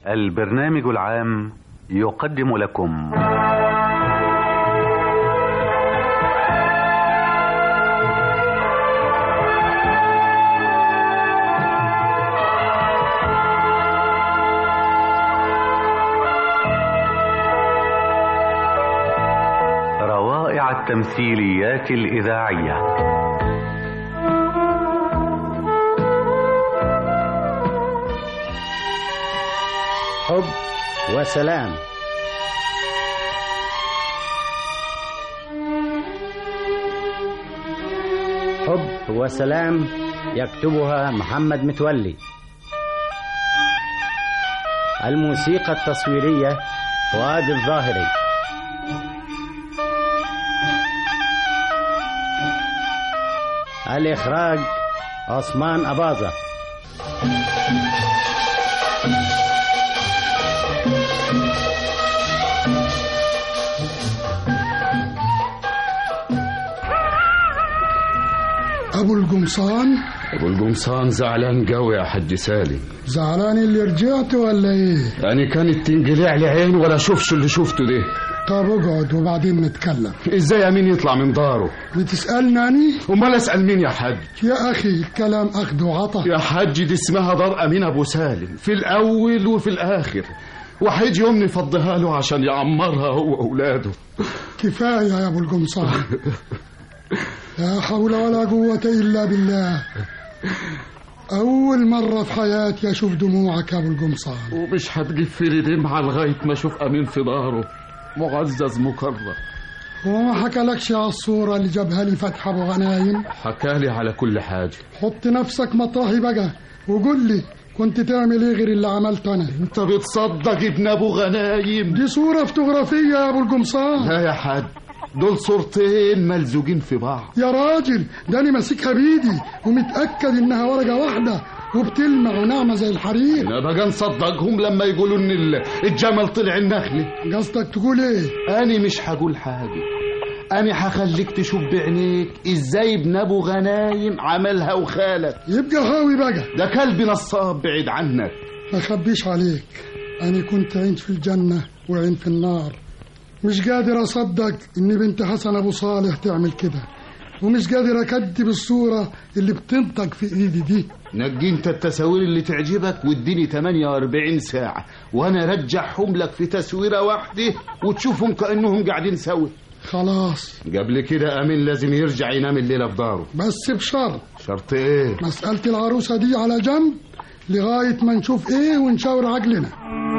البرنامج العام يقدم لكم روائع التمثيليات الإذاعية حب وسلام حب وسلام يكتبها محمد متولي الموسيقى التصويرية فؤاد الظاهري الإخراج عثمان أباظة أبو القمصان ابو القمصان زعلان قوي يا حج سالم زعلان اللي رجعت ولا إيه؟ يعني كانت تنقلع لي عين ولا شوفش اللي شفته ده طب اقعد وبعدين نتكلم ازاي امين يطلع من داره بتسألني أني؟ امال اسال مين يا حج يا أخي الكلام أخذ وعطا يا حج دي اسمها دار امين ابو سالم في الاول وفي الاخر وحيجي يوم نفضيها له عشان يعمرها هو واولاده كفاية يا أبو القمصان لا حول ولا قوة إلا بالله أول مرة في حياتي أشوف دموعك يا أبو القمصان ومش هتجف لي دمعة لغاية ما اشوف امين في داره معزز مكرم وما حكالكش على الصورة اللي جابها لي فتحي أبو غنايم حكالي على كل حاجة حط نفسك مطرحي بقى وقول لي كنت تعمل ايه غير اللي عملته انا انت بتصدق ابن ابو غنايم دي صورة فوتوغرافية يا ابو القمصان لا يا حاج دول صورتين ملزوقين في بعض يا راجل ده انا ماسكها بايدي ومتأكد انها ورقة واحدة وبتلمع وناعمة زي الحرير انا بقى نصدقهم لما يقولوا ان ال- الجمل طلع النخله قصدك تقول ايه انا مش هقول حاجه انا هخليك تشوف بعينيك ازاي ابن ابو غنايم عملها وخالك يبقى هاوي بقى ده كلب نصاب بعيد عنك ما اخبيش عليك انا كنت عين في الجنة وعين في النار مش قادر اصدق ان بنت حسن ابو صالح تعمل كده ومش قادر اكدب الصورة اللي بتنطق في ايدي دي نجي انت التصاوير اللي تعجبك واديني 48 ساعة وانا ارجعهم لك في تصويرة واحدة وتشوفهم كأنهم قاعدين سوا خلاص قبل كده امين لازم يرجع ينام الليلة في داره بس بشرط شرط ايه مسألة العروسة دي على جنب لغاية ما نشوف ايه ونشاور عقلنا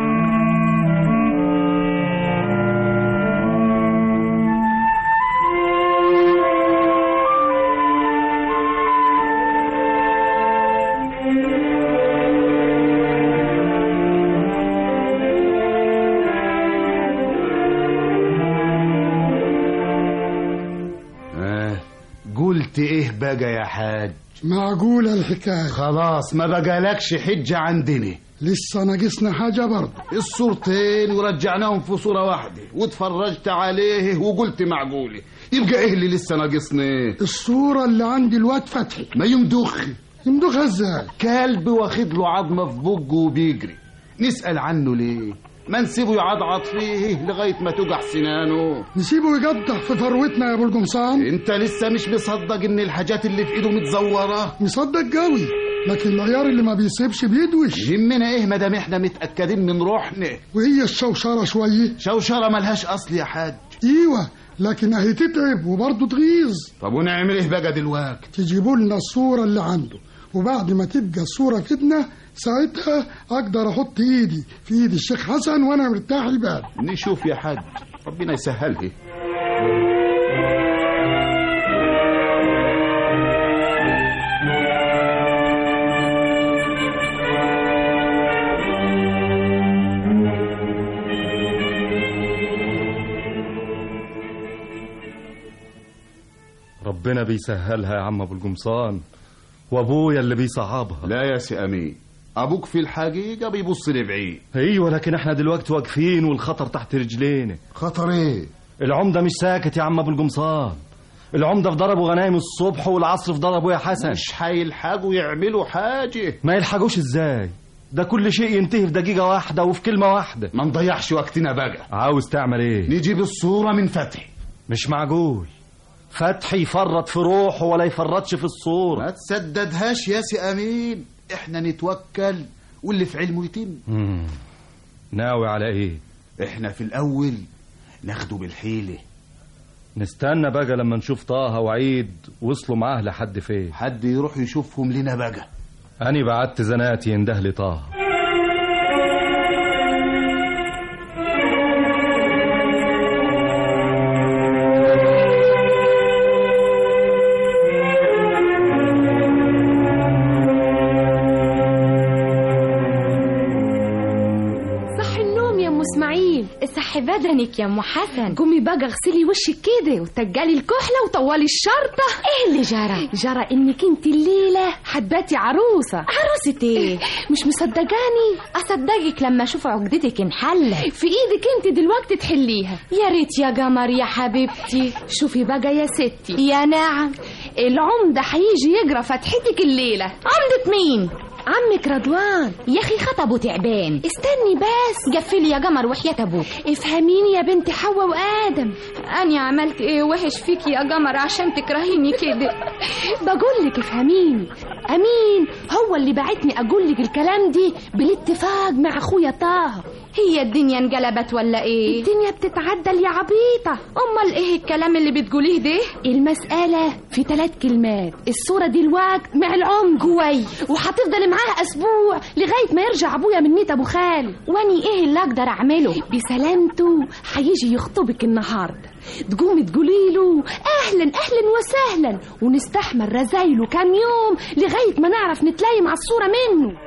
آه. قلت ايه بقى يا حاج معقولة الحكاية خلاص ما بقالكش حجة عندنا لسه ناقصنا حاجة برضه الصورتين ورجعناهم في صورة واحدة واتفرجت عليه وقلت معقولة يبقى ايه اللي لسه ناقصني الصورة اللي عند الواد فتحي ما يمدخ يمدخها ازاي كلب واخد له عظمة في بقه وبيجري نسأل عنه ليه ما نسيبه يعضعض فيه لغاية ما توجع سنانه نسيبه يقدح في ثروتنا يا ابو القمصان انت لسه مش مصدق ان الحاجات اللي في ايده متزورة مصدق قوي لكن العيار اللي ما بيسيبش بيدوش يهمنا ايه مادام احنا متأكدين من روحنا وهي الشوشرة شوية شوشرة ملهاش اصل يا حاج ايوه لكن اهي تتعب وبرضه تغيظ طب ونعمل ايه بقى دلوقتي تجيبوا لنا الصورة اللي عنده وبعد ما تبقى الصورة في ايدنا ساعتها اقدر احط ايدي في ايد الشيخ حسن وانا مرتاح البال نشوف يا حاج ربنا يسهلها ربنا بيسهلها يا عم ابو القمصان وابويا اللي بيصعبها لا يا سي امين ابوك في الحقيقه بيبص لبعيد ايوه لكن احنا دلوقتي واقفين والخطر تحت رجلينا خطر ايه العمده مش ساكت يا عم ابو القمصان العمده في ضربه غنايم الصبح والعصر في ضربه يا حسن مش هيلحقوا يعملوا حاجه ما يلحقوش ازاي ده كل شيء ينتهي في دقيقة واحدة وفي كلمة واحدة ما نضيعش وقتنا بقى عاوز تعمل ايه نجيب الصورة من فتحي مش معقول فتحي يفرط في روحه ولا يفرطش في ما الصورة تسددهاش يا سي أمين احنا نتوكل واللي في علمه يتم مم. ناوي على ايه احنا في الأول ناخده بالحيلة نستنى بقى لما نشوف طه وعيد وصلوا معاه لحد فين حد يروح يشوفهم لنا بقى أنا بعت زناتي ينده لي طه صح النوم يا ام اسماعيل صح بدنك يا ام حسن قومي بقى اغسلي وشك كده وتجالي الكحله وطولي الشرطه ايه اللي جرى جرى انك انت الليله حباتي عروسه عروسة ايه مش مصدقاني اصدقك لما اشوف عقدتك انحلت في ايدك انت دلوقتي تحليها يا ريت يا قمر يا حبيبتي شوفي بقى يا ستي يا نعم العمده هيجي يجرى فتحتك الليله عمدة مين عمك رضوان يا اخي خطبه تعبان استني بس قفلي يا قمر وحياة ابوك افهميني يا بنت حواء وادم انا عملت ايه وحش فيكي يا قمر عشان تكرهيني كده بقول لك افهميني امين هو اللي بعتني اقول لك الكلام دي بالاتفاق مع اخويا طه هي الدنيا انقلبت ولا ايه الدنيا بتتعدل يا عبيطه امال ايه الكلام اللي بتقوليه ده المسألة في ثلاث كلمات الصورة دي الوقت مع العمد كويس وهتفضل معاها أسبوع لغاية ما يرجع أبويا من ميت أبو خالد واني ايه اللي اقدر اعمله بسلامته هيجي يخطبك النهاردة تقومي تقولي له أهلا أهلا وسهلا ونستحمل رزايله كام يوم لغاية ما نعرف نتلاقي مع الصورة منه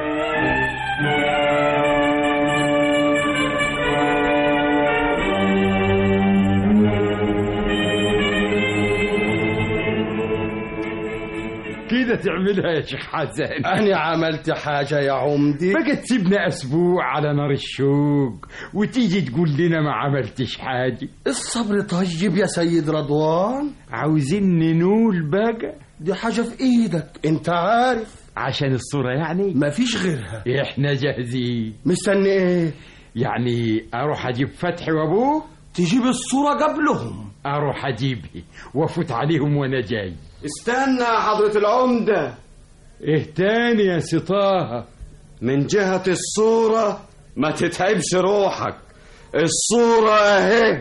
كده تعملها يا شيخ حسن أنا عملت حاجة يا عمدي بقى تسيبنا اسبوع على نار الشوق وتيجي تقول لنا ما عملتش حاجه الصبر طيب يا سيد رضوان عاوزين ننول بقى دي حاجة في إيدك أنت عارف عشان الصوره يعني مفيش غيرها احنا جاهزين مستني إيه يعني اروح اجيب فتحي وابوه تجيب الصورة قبلهم اروح اجيبه وافوت عليهم وانا جاي استنى يا حضرة العمدة ايه تاني يا سطاها من جهة الصورة ما تتعبش روحك الصورة اهي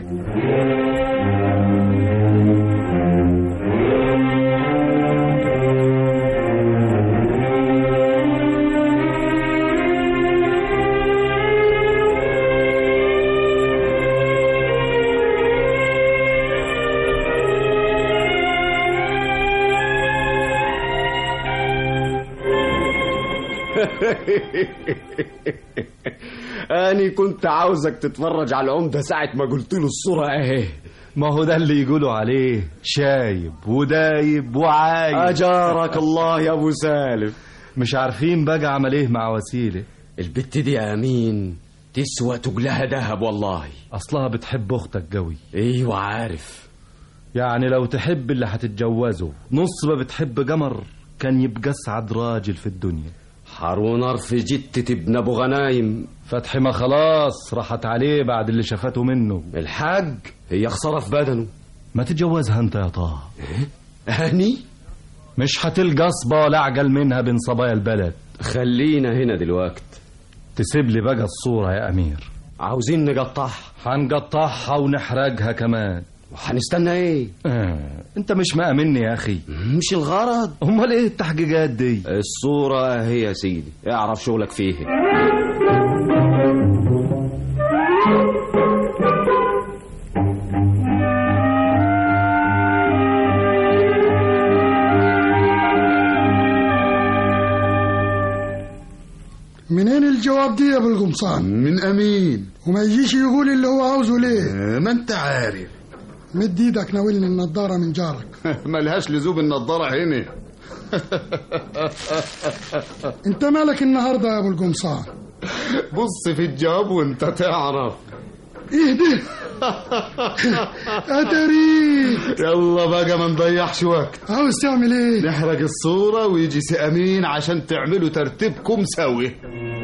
أنا كنت عاوزك تتفرج على العمدة ساعة ما قلت له الصورة اهي ما هو ده اللي يقولوا عليه شايب ودايب وعايب أجارك الله يا أبو سالم مش عارفين بقى عمل ايه مع وسيلة البت دي يا أمين تسوى تقلها دهب والله اصلها بتحب اختك قوي ايوه عارف يعني لو تحب اللي هتتجوزه نص ما بتحب قمر كان يبقى اسعد راجل في الدنيا حر ونار في جتة ابن ابو غنايم فتحي ما خلاص راحت عليه بعد اللي شافته منه الحاج هي خسارة في بدنه ما تتجوزها انت يا طه هني مش هتلقى صبا ولا اعجل منها بين صبايا البلد خلينا هنا دلوقت تسيب لي بقى الصورة يا امير عاوزين نقطعها هنقطعها ونحرقها كمان وهنستنى ايه آه. انت مش مأمني يا اخي مش الغرض امال ايه التحقيقات دي الصورة هي يا سيدي اعرف شغلك فيه منين الجواب دي يا ابو القمصان من أمين وما يجيش يقول اللي هو عاوزه ليه آه، ما أنت عارف مد ايدك ناولني النضاره من جارك ملهاش لزوم النضارة هنا انت مالك النهارده يا ابو القمصان بص في الجواب وانت تعرف ايه ده اتري يلا بقى ما نضيعش وقت عاوز تعمل ايه نحرق الصورة ويجي سي أمين عشان تعملوا ترتيبكم سوي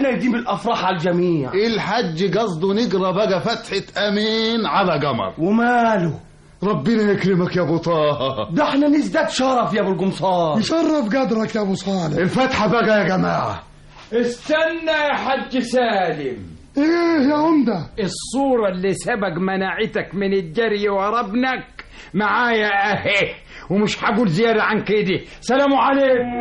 ربنا يديم الافراح على الجميع الحج قصده نقرا بقى فتحة امين على قمر وماله ربنا يكرمك يا ابو طه ده احنا نزداد شرف يا ابو القمصان يشرف قدرك يا ابو صالح الفتحة بقى يا جماعة استنى يا حج سالم ايه يا عمده الصورة اللي سبق مناعتك من الجري ورا ابنك معايا اهي ومش هقول زيادة عن كده سلام عليكم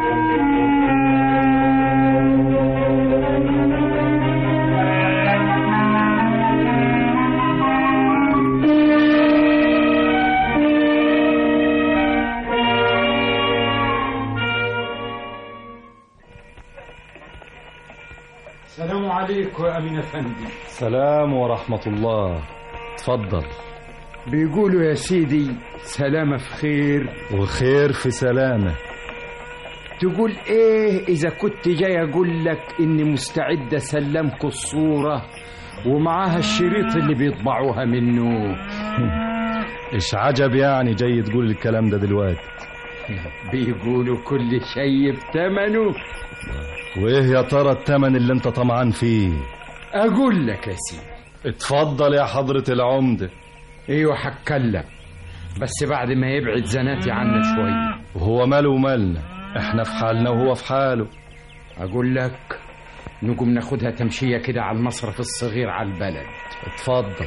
السلام عليكم يا أمين أفندي سلام ورحمة الله تفضل بيقولوا يا سيدي سلامة في خير وخير في سلامة تقول ايه اذا كنت جاي اقول لك اني مستعد اسلمكوا الصورة ومعاها الشريط اللي بيطبعوها منه ايش عجب يعني جاي تقول الكلام ده دلوقتي بيقولوا كل شيء بتمنه وايه يا ترى التمن اللي انت طمعان فيه اقول لك يا سيدي اتفضل يا حضرة العمدة ايوه هتكلم بس بعد ما يبعد زناتي عنا شوية وهو ماله ومالنا احنا في حالنا وهو في حاله اقول لك نقوم ناخدها تمشية كده على المصرف الصغير على البلد اتفضل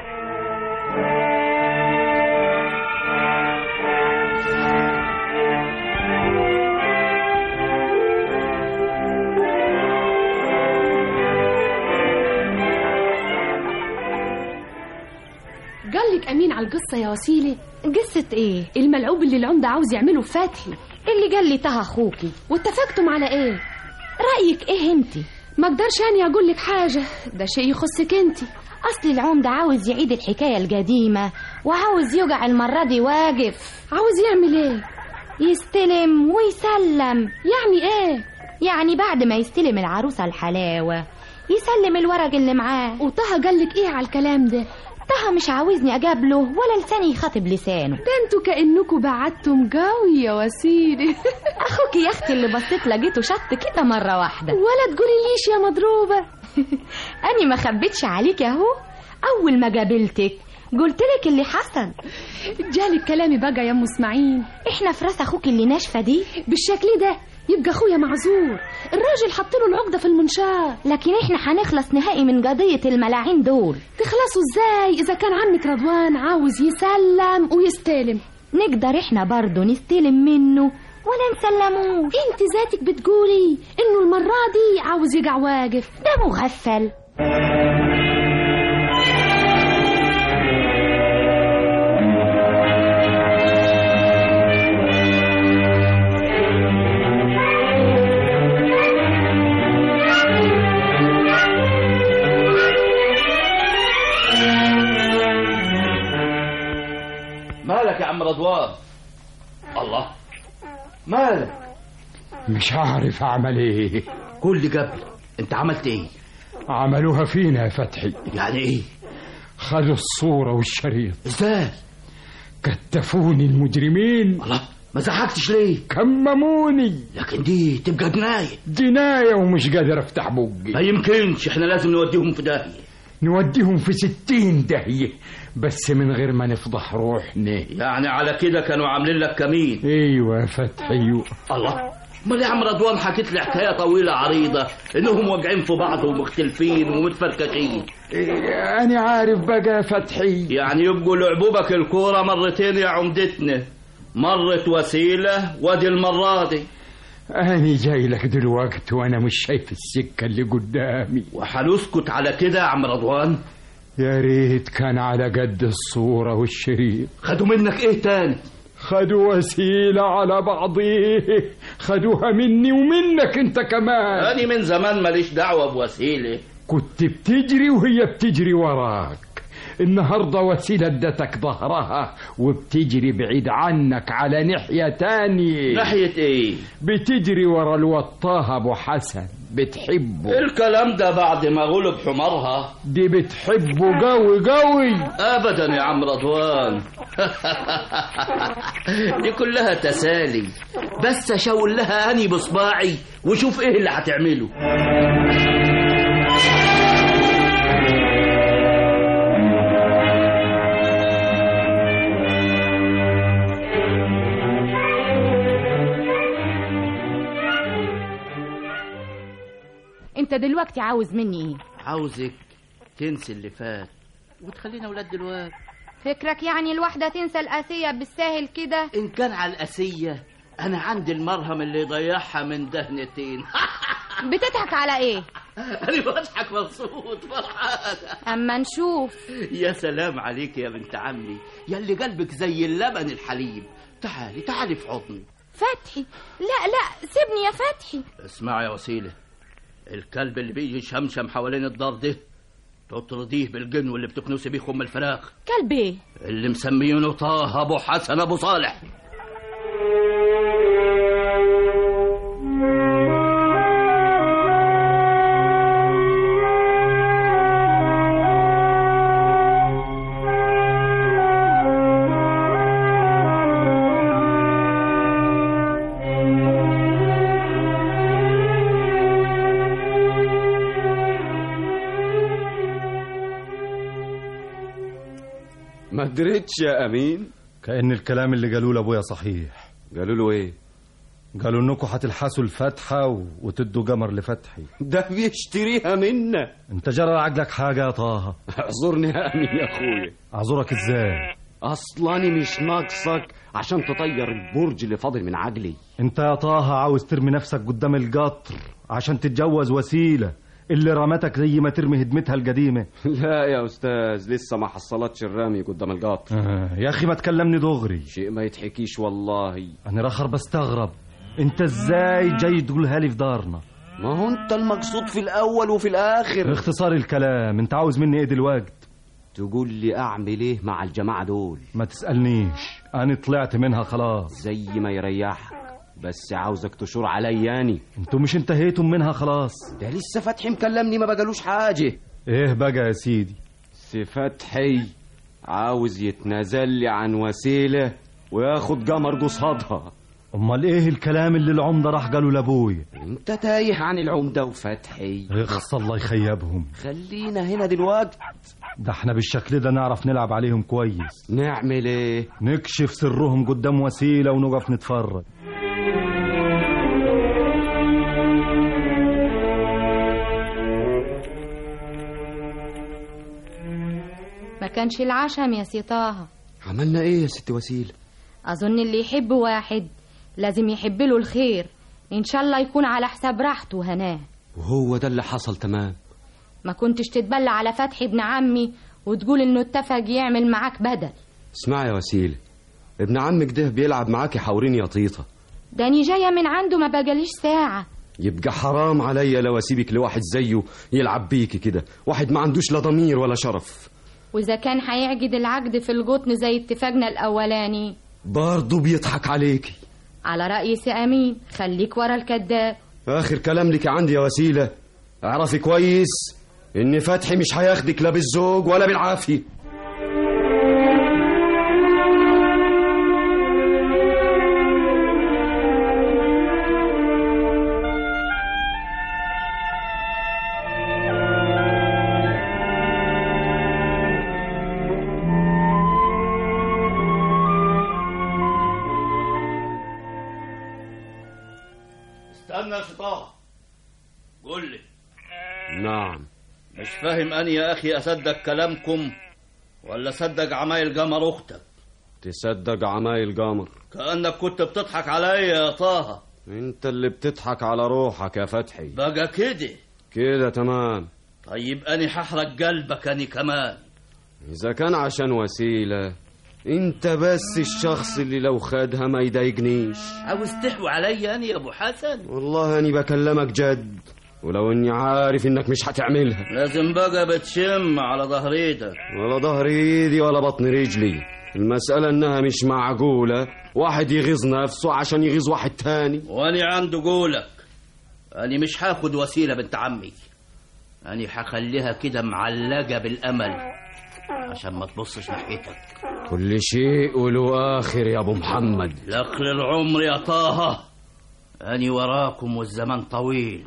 قال لك امين على القصه يا وسيله قصة ايه الملعوب اللي العمده عاوز يعمله في فتحي اللي قال لي طه اخوكي واتفقتم على ايه رأيك ايه انتي ما اقدرش اني اقول لك حاجه ده شيء يخصك انت اصل العمدة عاوز يعيد الحكاية القديمة وعاوز يقع المرة دي واقف عاوز يعمل ايه يستلم ويسلم يعني ايه يعني بعد ما يستلم العروسة الحلاوة يسلم الورق اللي معاه وطه قال لك ايه على الكلام ده طه مش عاوزني اقابله ولا لساني يخاطب لسانه ده انتوا كانكم بعدتم قوي يا وسيله اخوك يا اختي اللي بصيت لقيته شط كده مرة واحدة ولا تقولي ليش يا مضروبه اني ما خبيتش عليك اهو اول ما قابلتك قلت لك اللي حصل جالك كلامي بقى يا ام اسماعيل احنا في راس اخوك اللي ناشفه دي بالشكل ده يبقى اخويا معذور الراجل حط له العقده في المنشار لكن احنا هنخلص نهائي من قضيه الملاعين دول تخلصوا ازاي اذا كان عمك رضوان عاوز يسلم ويستلم نقدر احنا برضه نستلم منه ولا نسلموش انت ذاتك بتقولي انه المره دي عاوز يقع واقف ده مغفل مالك يا عم رضوان الله مالك مش عارف اعمل ايه قول لي قبل انت عملت ايه عملوها فينا يا فتحي يعني ايه خدوا الصورة والشريط ازاي كتفوني المجرمين الله ما زعقتش ليه كمموني لكن دي تبقى جناية جناية ومش قادر افتح بقي ما يمكنش احنا لازم نوديهم في داهية نوديهم في ستين داهية بس من غير ما نفضح روحنا يعني على كده كانوا عاملين لك كمين ايوه يا فتحي الله امال يا عم رضوان حكيت لي حكايه طويله عريضه انهم واقعين في بعض ومختلفين ومتفركشين انا عارف بقى يا فتحي يعني يبقوا لعبوبك الكوره مرتين يا عمدتنا مرت وسيله وادي المره دي أنا جاي لك دلوقتي وأنا مش شايف السكة اللي قدامي وحنسكت على كده يا عم رضوان يا ريت كان على قد الصورة والشريط خدوا منك إيه تاني خدوا وسيلة على بعضيه خدوها مني ومنك انت كمان أنا من زمان ماليش دعوة بوسيلة كنت بتجري وهي بتجري وراك النهاردة وسيلة ادتك ظهرها وبتجري بعيد عنك على ناحية تانية ناحية ايه بتجري ورا الوطاه ابو حسن بتحبه الكلام ده بعد ما غلب حمارها دي بتحبه قوي قوي ابدا يا عم رضوان دي كلها تسالي بس اشاور لها اني بصباعي وشوف ايه اللي هتعمله انت دلوقتي عاوز مني ايه عاوزك تنسي اللي فات وتخلينا ولاد دلوقتي فكرك يعني الواحدة تنسى القاسية بالساهل كده ان كان على القاسية انا عندي المرهم اللي يضيعها من دهنتين بتضحك على ايه انا بضحك مبسوط فرحان اما نشوف يا سلام عليك يا بنت عمي يا اللي قلبك زي اللبن الحليب تعالي تعالي في حضني فتحي لا لا سيبني يا فتحي اسمع يا وسيلة الكلب اللي بيجي شمشم حوالين الدار ده تطرديه بالجن واللي بتكنسي بيه خم الفراخ كلب ايه اللي مسمينه طه ابو حسن ابو صالح ما دريتش يا امين كأن الكلام اللي قالوه لابويا صحيح قالوا له ايه قالوا انكم هتلحسوا الفتحة و- وتدوا قمر لفتحي ده بيشتريها منا انت جرى عقلك حاجة يا طه اعذرني يا امين يا اخويا اعذرك ازاي اصلاني مش ناقصك عشان تطير البرج اللي فاضل من عقلي انت يا طه عاوز ترمي نفسك قدام القطر عشان تتجوز وسيلة اللي رمتك زي ما ترمي هدمتها القديمة لا يا استاذ لسه ما حصلتش الرامي قدام القطر آه، يا اخي ما تكلمني دغري شيء ما يتحكيش والله انا رخر بستغرب انت ازاي جاي تقولها لي في دارنا ما هو انت المقصود في الاول وفي الاخر اختصار الكلام انت عاوز مني ايه دلوقتي تقول لي اعمل ايه مع الجماعه دول ما تسألنيش انا طلعت منها خلاص زي ما يريحك بس عاوزك تشور عليا اني انتوا مش انتهيتم منها خلاص ده لسه فتحي مكلمني ما بقالوش حاجه ايه بقى يا سيدي سي فتحي عاوز يتنازل لي عن وسيله وياخد قمر قصادها امال ايه الكلام اللي العمده راح قالوا لابويا انت تايه عن العمده وفتحي اخص الله يخيبهم خلينا هنا دلوقتي ده احنا بالشكل ده نعرف نلعب عليهم كويس نعمل ايه نكشف سرهم قدام وسيله ونقف نتفرج ما كانش العشم يا سي طه عملنا ايه يا ست وسيله اظن اللي يحب واحد لازم يحب له الخير ان شاء الله يكون على حساب راحته وهناه وهو ده اللي حصل تمام ما كنتش تتبلى على فتحي ابن عمي وتقول انه اتفق يعمل معاك بدل اسمع يا وسيله ابن عمك ده بيلعب معاكي حورين يا طيطه ده اني جايه من عنده ما بقاليش ساعه يبقى حرام عليا لو اسيبك لواحد زيه يلعب بيكي كده واحد ما عندوش لا ضمير ولا شرف واذا كان هيعقد العقد في القطن زي اتفاقنا الاولاني برضه بيضحك عليكي على رأي سي امين خليك ورا الكذاب اخر كلام لك عندي يا وسيله اعرفي كويس ان فتحي مش هياخدك لا بالزوج ولا بالعافيه استنى يا شطاه قول لي نعم مش فاهم اني يا اخي اصدق كلامكم ولا صدق عمايل قمر اختك تصدق عمايل قمر كانك كنت بتضحك عليا يا طه انت اللي بتضحك على روحك يا فتحي بقى كده كده تمام طيب اني هحرق قلبك اني كمان اذا كان عشان وسيله انت بس الشخص اللي لو خدها ما يضايقنيش عاوز تحوي عليا اني يا ابو حسن والله اني بكلمك جد ولو اني عارف انك مش هتعملها لازم بقى بتشم على ظهر ايدك ولا ظهر ايدي ولا بطن رجلي المسألة انها مش معقولة واحد يغيظ نفسه عشان يغيظ واحد تاني واني عنده قولك أنا مش هاخد وسيلة بنت عمي أنا هخليها كده معلقة بالأمل عشان ما تبصش ناحيتك كل شيء وله آخر يا أبو محمد لآخر العمر يا طه أني وراكم والزمان طويل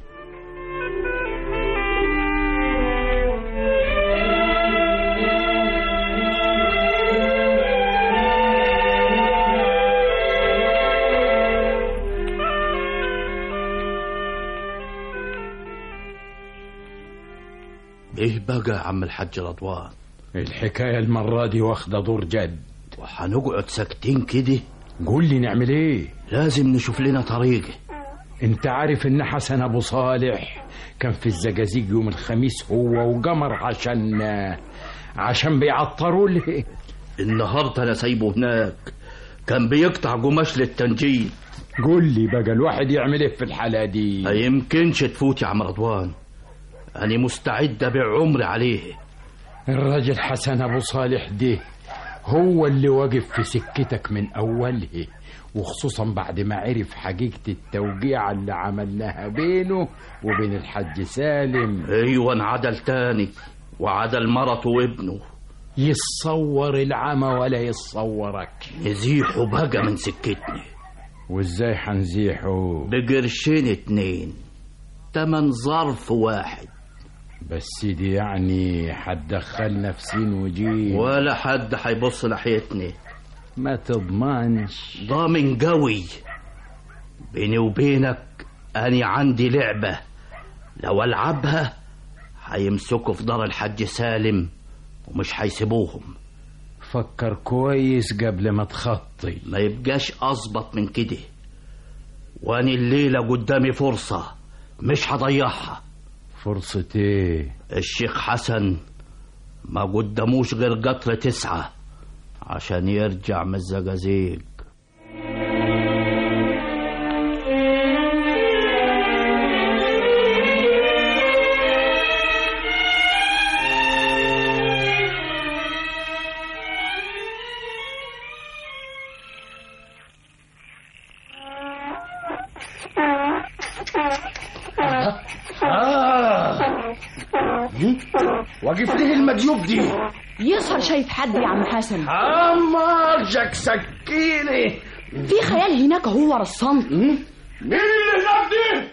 ايه بقى يا عم الحاج رضوان الحكاية المرة دي واخدة دور جد وهنقعد ساكتين كده قول لي نعمل ايه لازم نشوف لنا طريقة انت عارف ان حسن ابو صالح كان في الزجاجيج يوم الخميس هو وقمر عشان عشان بيعطروا لي النهارده انا سايبه هناك كان بيقطع قماش للتنجيد قول لي بقى الواحد يعمل ايه في الحالة دي ما يمكنش تفوت يا عم رضوان أنا مستعد أبيع عمري عليه الراجل حسن ابو صالح ده هو اللي واقف في سكتك من اوله وخصوصا بعد ما عرف حقيقة التوقيع اللي عملناها بينه وبين الحاج سالم أيوة انعدل تاني وعدل مرته وابنه يتصور العمى ولا يتصورك نزيحه بقى من سكتني وازاي حنزيحه بقرشين اتنين تمن ظرف واحد بس دي يعني حتدخلنا في سين وجيم ولا حد هيبص ناحيتني ما تضمنش ضامن قوي بيني وبينك أنا عندي لعبة لو ألعبها هيمسكوا في دار الحاج سالم ومش هيسيبوهم فكر كويس قبل ما تخطي ما يبقاش أظبط من كده وأنا الليلة قدامي فرصة مش هضيعها فرصة ايه الشيخ حسن ما قدموش غير قطر تسعة عشان يرجع من الزقازيق واقف ليه المجيوب دي يظهر شايف حد يا عم حسن عمرك سكيني في خيال هناك هو ورا الصمت مين اللي هناك دي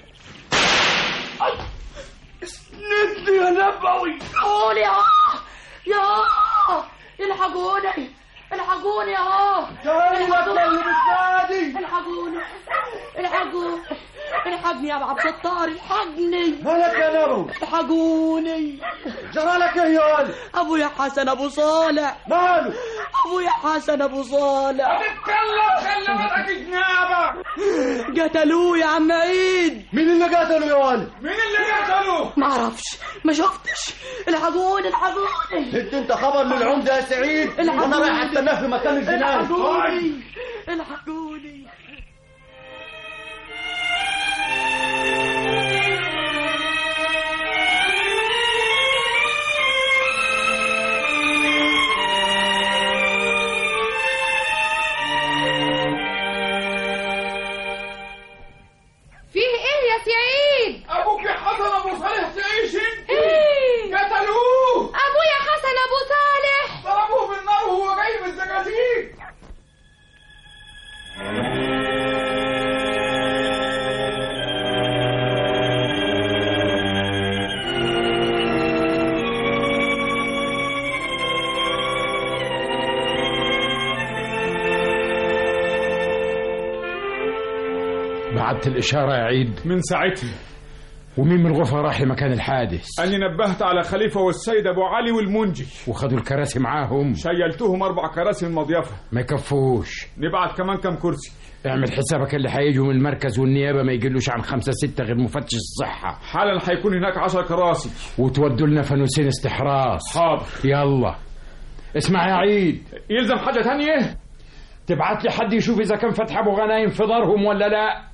اسندني يا نبوي قول يا يا الحقوني الحقوني يا ايوه اللي بتنادي الحقوني الحقوني الحقني يا ابو عبد الستار الحقني مالك يا نبوي الحقوني جرالك ايه يا ولد ابويا حسن ابو صالح ماله ابويا حسن ابو صالح تتكلم خلي بالك جنابك قتلوه يا عم عيد مين اللي قتله يا ولد مين اللي قتله ما اعرفش ما شفتش الحقوني الحقوني انت انت خبر للعمده يا سعيد وانا رايح استناه في مكان الجنان الحقوني الحقوني فيه ايه يا سعيد ابوك حسن ابو صالح تعيش انت ايه قتلوه ابويا حسن ابو صالح ضربوه بالنار وهو جاي من الزقازيق بعت الإشارة يا عيد من ساعتها ومين من الغرفة راح لمكان الحادث أني نبهت على خليفة والسيد أبو علي والمنجي وخدوا الكراسي معاهم شيلتهم أربع كراسي من المضيفة ما يكفوش نبعت كمان كم كرسي اعمل حسابك اللي هيجوا من المركز والنيابة ما يقلوش عن خمسة ستة غير مفتش الصحة حالا هيكون هناك عشر كراسي وتودوا لنا فانوسين استحراس حاضر يلا اسمع يا عيد يلزم حاجة تانية تبعت لي حد يشوف إذا كان فتح أبو غنايم في دارهم ولا لا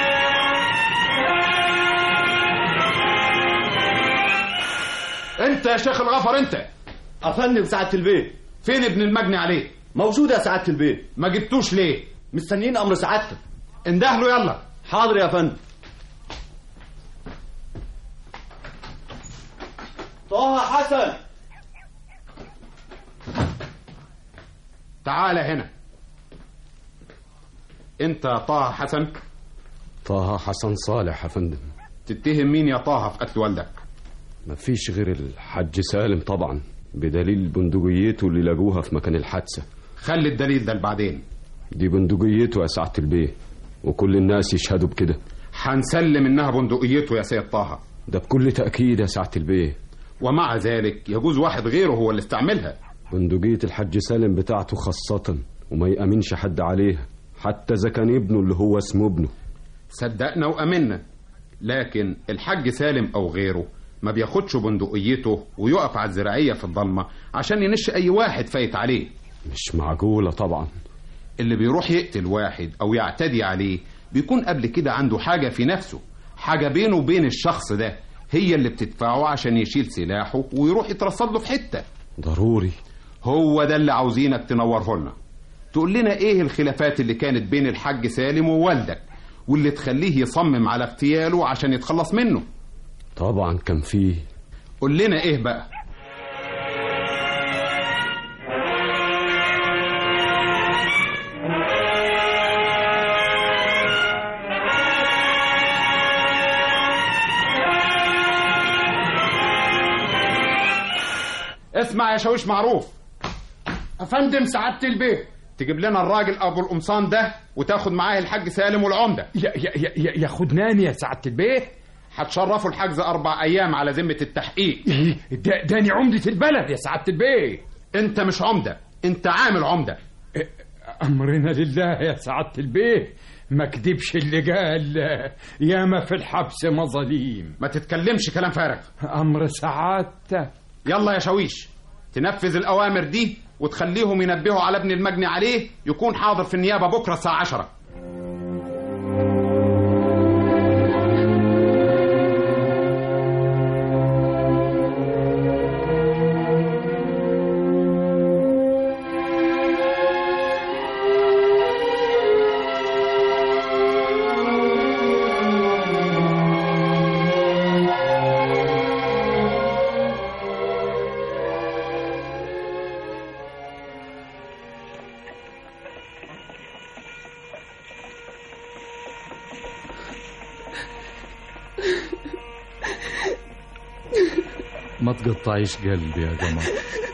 انت يا شيخ الغفر انت افندم سعاده البيت فين ابن المجني عليه موجود يا سعاده البيت ما جبتوش ليه مستنيين امر سعادتك اندهله يلا حاضر يا فندم طه حسن تعال هنا انت طه حسن طه حسن صالح يا فندم تتهم مين يا طه في قتل والدك مفيش غير الحاج سالم طبعا بدليل بندقيته اللي لقوها في مكان الحادثه خلي الدليل ده لبعدين دي بندقيته يا سعاده البيه وكل الناس يشهدوا بكده هنسلم انها بندقيته يا سيد طه ده بكل تاكيد يا سعاده البيه ومع ذلك يجوز واحد غيره هو اللي استعملها بندقية الحاج سالم بتاعته خاصة وما يأمنش حد عليها حتى إذا كان ابنه اللي هو اسمه ابنه صدقنا وأمنا لكن الحاج سالم أو غيره ما بياخدش بندقيته ويقف على الزراعية في الضلمة عشان ينش أي واحد فايت عليه مش معقولة طبعا اللي بيروح يقتل واحد أو يعتدي عليه بيكون قبل كده عنده حاجة في نفسه حاجة بينه وبين الشخص ده هي اللي بتدفعه عشان يشيل سلاحه ويروح يترصد له في حتة ضروري هو ده اللي عاوزينك تنوره لنا تقول لنا ايه الخلافات اللي كانت بين الحاج سالم ووالدك واللي تخليه يصمم على اغتياله عشان يتخلص منه طبعا كان فيه قول لنا ايه بقى اسمع يا شاويش معروف افندم سعاده البيت تجيب لنا الراجل ابو القمصان ده وتاخد معاه الحاج سالم والعمده يا يا يا ياخدناني يا سعاده البيت هتشرفوا الحجز اربع ايام على ذمه التحقيق ده داني عمده البلد يا سعاده البيت انت مش عمده انت عامل عمده امرنا لله يا سعاده البيت ما كدبش اللي قال ياما في الحبس مظاليم ما تتكلمش كلام فارغ امر سعادتك يلا يا شاويش تنفذ الاوامر دي وتخليهم ينبهوا على ابن المجني عليه يكون حاضر في النيابه بكره الساعه 10 ما تقطعيش قلبي يا جماعة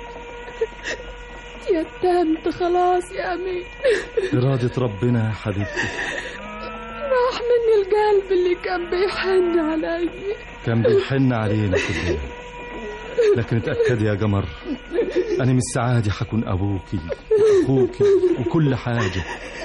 يتهمت خلاص يا أمين إرادة ربنا يا حبيبتي راح مني القلب اللي كان بيحن علي كان بيحن علينا كلنا لكن اتأكدي يا قمر أنا من السعادة حكون أبوكي وأخوكي وكل حاجة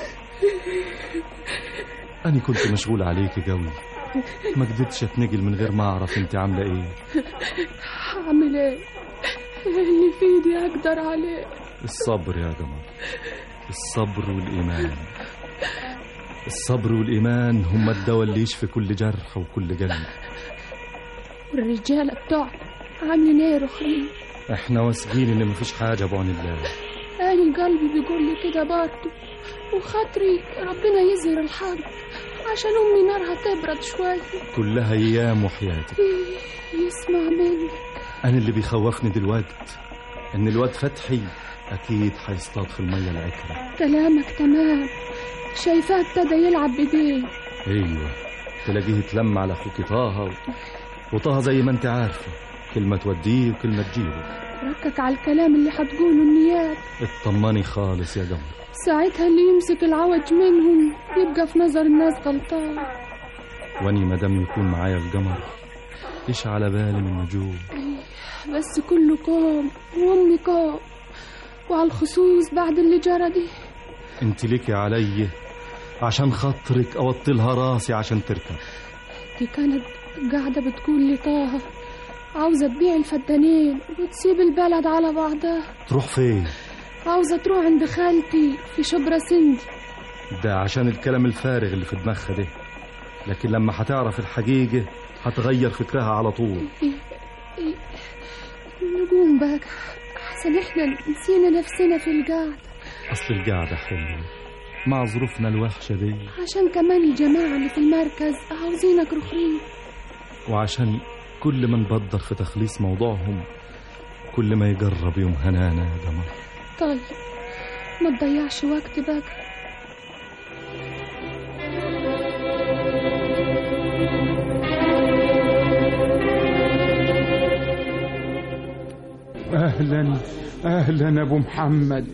أنا كنت مشغول عليكي قوي ما قدرتش أتنقل من غير ما أعرف أنت عاملة إيه هعمل إيه اللي في إيدي أقدر عليه الصبر يا قمر الصبر والإيمان الصبر والإيمان هم الدواء اللي يشفي كل جرح وكل قلب والرجالة بتوعنا عاملين إيه رخيم احنا واثقين ان مفيش حاجة بعون الله أنا قلبي بيقول لي كده برضه وخاطري ربنا يظهر الحق عشان أمي نارها تبرد شوية كلها أيام وحياتي يسمع منك أنا اللي بيخوفني دلوقت إن الواد فتحي أكيد هيصطاد في المية العكرة كلامك تمام شايفاه ابتدى يلعب بإيديه أيوة تلاقيه اتلم على أخوك طه و... وطه زي ما أنت عارفة كلمة توديه وكلمة تجيبه ركك على الكلام اللي هتقوله النيات اطمني خالص يا قمر ساعتها اللي يمسك العوج منهم يبقى في نظر الناس غلطان واني مادام يكون معايا القمر ايش على بالي من نجوم بس كله كوم وامي كوم وعلى الخصوص بعد اللي جرى دي انت ليكي علي عشان خاطرك اوطلها راسي عشان تركب دي كانت قاعدة بتقول لي طه عاوزة تبيع الفدانين وتسيب البلد على بعضها تروح فين عاوزة تروح عند خالتي في شبرا سندي ده عشان الكلام الفارغ اللي في دماغها ده لكن لما هتعرف الحقيقة هتغير فكرها على طول قوم بقى احسن احنا نسينا نفسنا في القعدة أصل القعدة حلوة مع ظروفنا الوحشة دي عشان كمان الجماعة اللي في المركز عاوزينك رخرين وعشان كل ما نبدر في تخليص موضوعهم كل ما يجرب يوم هنانا يا جماعة طيب ما تضيعش وقت بقى اهلا اهلا ابو محمد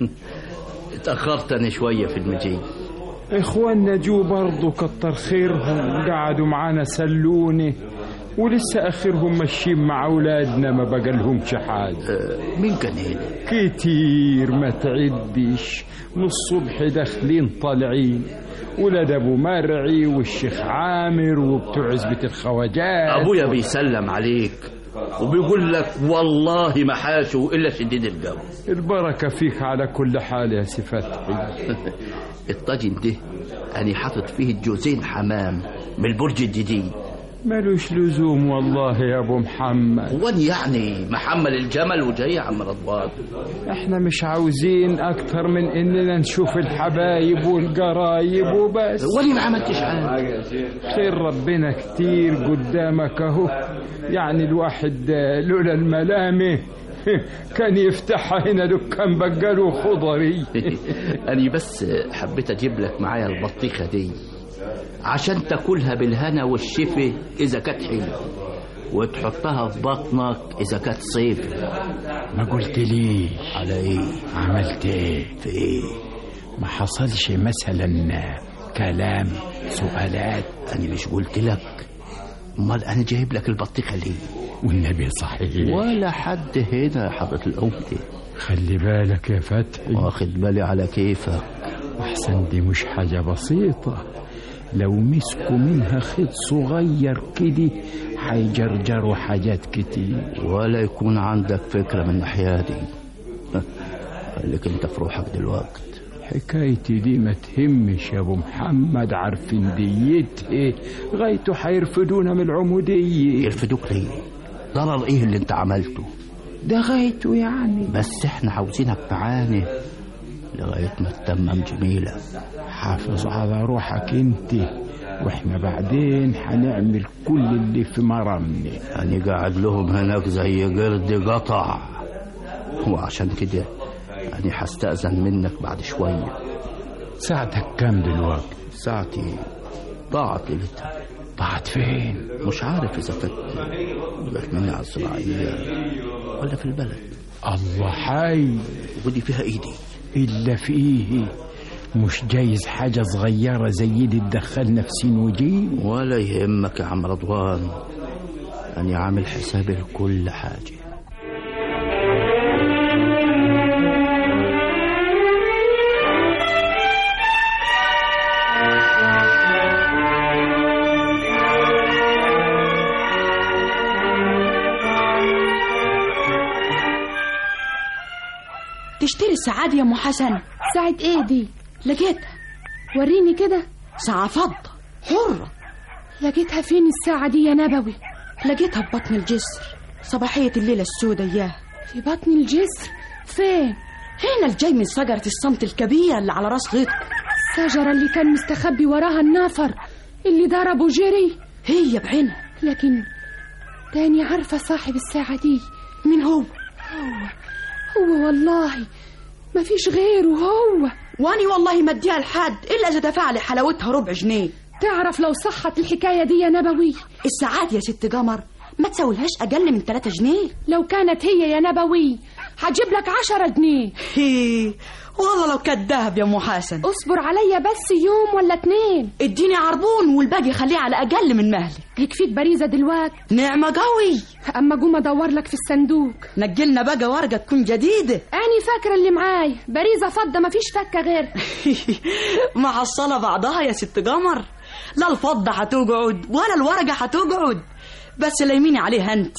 اتأخرت أنا شوية في المجيء اخواننا جو برضو كتر خيرهم قعدوا معانا سلوني ولسه اخرهم ماشيين مع اولادنا ما بقى لهمش حاجه مين كان هنا كتير ما تعدش من الصبح داخلين طالعين ولاد ابو مرعي والشيخ عامر وبتوع عزبة الخواجات أبويا بيسلم عليك وبيقول لك والله ما حاشوا إلا شديد الجو البركة فيك على كل حال يا سي فتحي الطاجن ده أنا حاطط فيه الجوزين حمام من البرج الجديد ملوش لزوم والله يا ابو محمد وان يعني محمل الجمل وجاي يا عم رضوان احنا مش عاوزين اكتر من اننا نشوف الحبايب والقرايب وبس واني ما عملتش حاجه خير ربنا كتير قدامك اهو يعني الواحد لولا الملامه كان يفتحها هنا دكان بقاله خضري أنا بس حبيت أجيب لك معايا البطيخة دي عشان تاكلها بالهنا والشفا إذا كانت حلوة وتحطها في بطنك إذا كانت صيف ما قلت لي على إيه؟ عملت ايه في إيه؟ ما حصلش مثلا كلام سؤالات أنا مش قلت لك أمال أنا جايب لك البطيخة ليه؟ والنبي صحيح ولا حد هنا يا حضرة الأمة خلي بالك يا فتحي واخد بالي على كيفك أحسن دي مش حاجة بسيطة لو مسكوا منها خيط صغير كده هيجرجروا حاجات كتير ولا يكون عندك فكرة من الناحية دي خليك انت في روحك دلوقتي حكايتي دي ما تهمش يا ابو محمد عارفين ديتي غايته هيرفدونا من العمودية يرفدوك ليه ضرر ايه اللي انت عملته ده غايته يعني بس احنا عاوزينك معانا لغاية ما تتمم جميلة حافظ على روحك انت واحنا بعدين هنعمل كل اللي في مرمنا أنا قاعد لهم هناك زي قرد قطع وعشان كده أنا هستأذن منك بعد شوية ساعتك كام دلوقتي ساعتي ضاعت ليلتها ضاعت فين مش عارف إذا كانت جت مني على الزراعية ولا في البلد الله حي ودي فيها إيدي إلا فيه مش جايز حاجة صغيرة زي دي تدخلنا في سين وجيم ولا يهمك يا عم رضوان أنا عامل حسابي لكل حاجة تشتري الساعة دي يا ام حسن ساعة ايه دي لقيتها وريني كده ساعة فضة حرة لقيتها فين الساعة دي يا نبوي لقيتها ببطن الجسر صباحية الليلة السوداء اياها في بطن الجسر فين هنا الجاي من شجرة الصمت الكبيرة اللي على راس غيطك الشجرة اللي كان مستخبي وراها النافر اللي ضربه جري هي بعينها لكن تاني عارفة صاحب الساعة دي مين هو هو هو والله ما فيش غيره هو واني والله ما اديها لحد الا اذا دفع لي حلاوتها ربع جنيه تعرف لو صحت الحكاية دي يا نبوي الساعات يا ست قمر ما تساويلهاش اقل من 3 جنيه لو كانت هي يا نبوي هجيب لك عشرة جنيه هي والله لو كانت دهب يا ام حسن اصبر عليا بس يوم ولا اتنين اديني عربون والباقي خليه على اقل من مهلك يكفيك باريزة دلوقتي نعمة قوي اما قوم ادور لك في الصندوق نجلنا بقى ورقة تكون جديدة اني فاكرة اللي معاي باريزة فضة مفيش فكة غير مع الصلاة بعضها يا ست قمر لا الفضة هتقعد ولا الورقة هتقعد بس ليميني عليها انت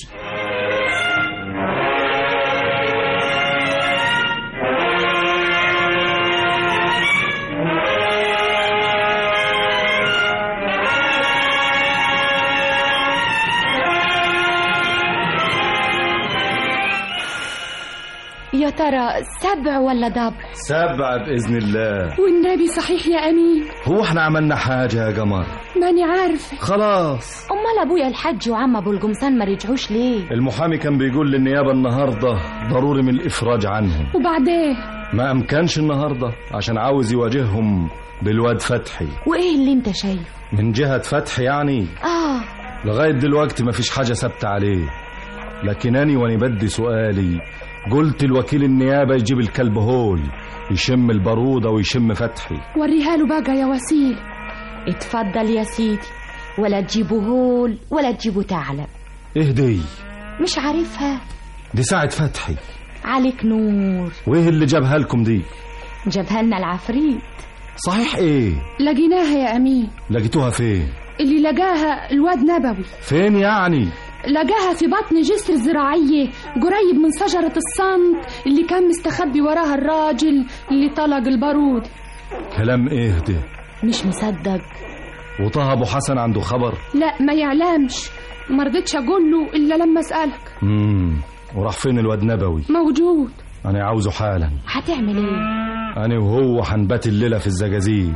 ترى سبع ولا ضبع سبعة بإذن الله والنبي صحيح يا أمين هو احنا عملنا حاجة يا قمر ماني عارفة خلاص امال ابويا الحاج وعم ابو القمصان ما رجعوش ليه المحامي كان بيقول للنيابة النهاردة ضروري من الإفراج عنهم وبعدين ما أمكنش النهاردة عشان عاوز يواجههم بالواد فتحي وايه اللي انت شايفه من جهة فتحي يعني اه لغاية دلوقتي مفيش حاجة ثابتة عليه لكن أنا وأنا بدي سؤالي قلت الوكيل النيابة يجيب الكلب هول يشم البارودة ويشم فتحي وريها له بقى يا وسيل اتفضل يا سيدي ولا تجيبه هول ولا تجيبه ثعلب اهدي مش عارفها دي ساعة فتحي عليك نور وايه اللي جابها لكم دي جابها لنا العفريت صحيح ايه لقيناها يا أمين لقيتوها فين اللي لقاها الواد نبوي فين يعني لقاها في بطن جسر زراعية قريب من شجرة الصمت اللي كان مستخبي وراها الراجل اللي طلق البارود كلام ايه ده مش مصدق وطه ابو حسن عنده خبر لا ما يعلمش مرضتش أقول له إلا لما أسألك امم وراح فين الواد نبوي موجود انا عاوزه حالا هتعمل ايه انا وهو هنبات الليله في الزجاجيج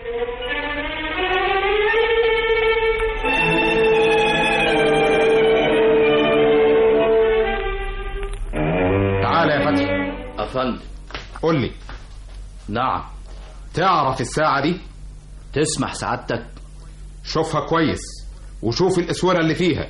تعال يا فتحي أفندم قول لي نعم تعرف الساعة دي تسمح سعادتك شوفها كويس وشوف الاسوره اللي فيها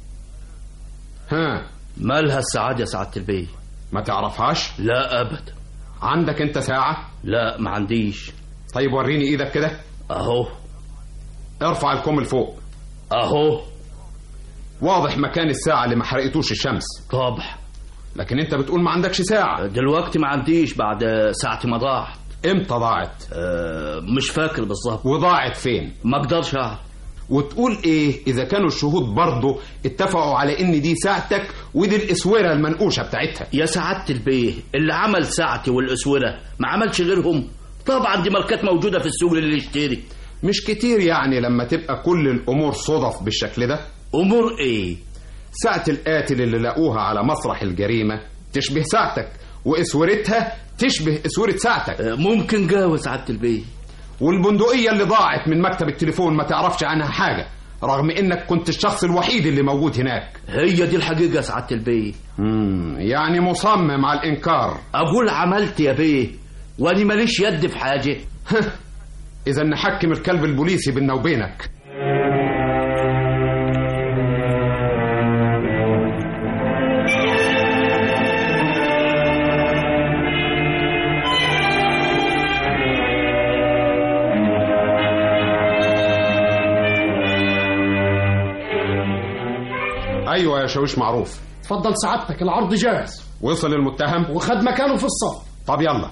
ها مالها السعادة يا سعادة البيه ما تعرفهاش لا أبدا عندك انت ساعة لا ما عنديش طيب وريني ايدك كده أهو ارفع الكم لفوق أهو واضح مكان الساعة اللي ما حرقتوش الشمس طبعا لكن انت بتقول ما عندكش ساعة دلوقتي ما عنديش بعد ساعتي ما ضاعت امتى ضاعت أه مش فاكر بالظبط وضاعت فين ما اقدرش اعرف وتقول ايه اذا كانوا الشهود برضه اتفقوا على ان دي ساعتك ودي الاسوره المنقوشه بتاعتها يا سعادة البيه اللي عمل ساعتي والاسوره ما عملش غيرهم طبعا دي ماركات موجوده في السوق اللي يشتري مش كتير يعني لما تبقى كل الامور صدف بالشكل ده امور ايه ساعة القاتل اللي لقوها على مسرح الجريمة تشبه ساعتك واسورتها تشبه اسورة ساعتك ممكن جاوة سعادة البيه والبندقية اللي ضاعت من مكتب التليفون ما تعرفش عنها حاجة رغم انك كنت الشخص الوحيد اللي موجود هناك هي دي الحقيقة يا سعادة البيه مم. يعني مصمم على الانكار اقول عملت يا بيه واني ماليش يد في حاجة اذا نحكم الكلب البوليسي بيننا وبينك ايوه يا شاويش معروف اتفضل سعادتك العرض جاهز وصل المتهم وخد مكانه في الصف طب يلا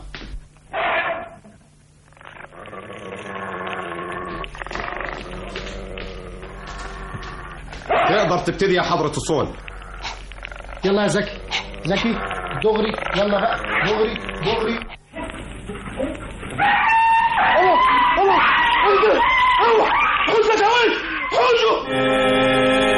تقدر تبتدي يا حضرة الصول يلا يا زكي زكي دغري يلا بقى دغري دغري اوه اوه انزل اوه خذ يا شاويش خذه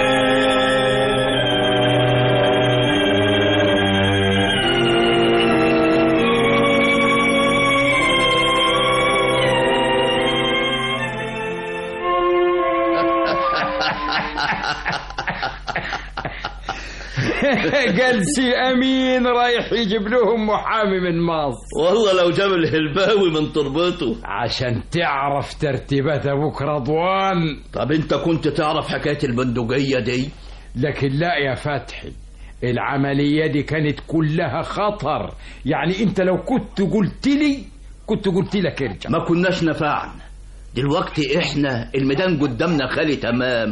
جلسي امين رايح يجيب لهم محامي من مصر والله لو جاب الهلباوي من تربته عشان تعرف ترتيبات ابوك رضوان طب انت كنت تعرف حكاية البندقية دي لكن لا يا فتحي العملية دي كانت كلها خطر يعني انت لو كنت قلت لي كنت قلت لك ارجع ما كناش نفعنا دلوقتي احنا الميدان قدامنا خالي تمام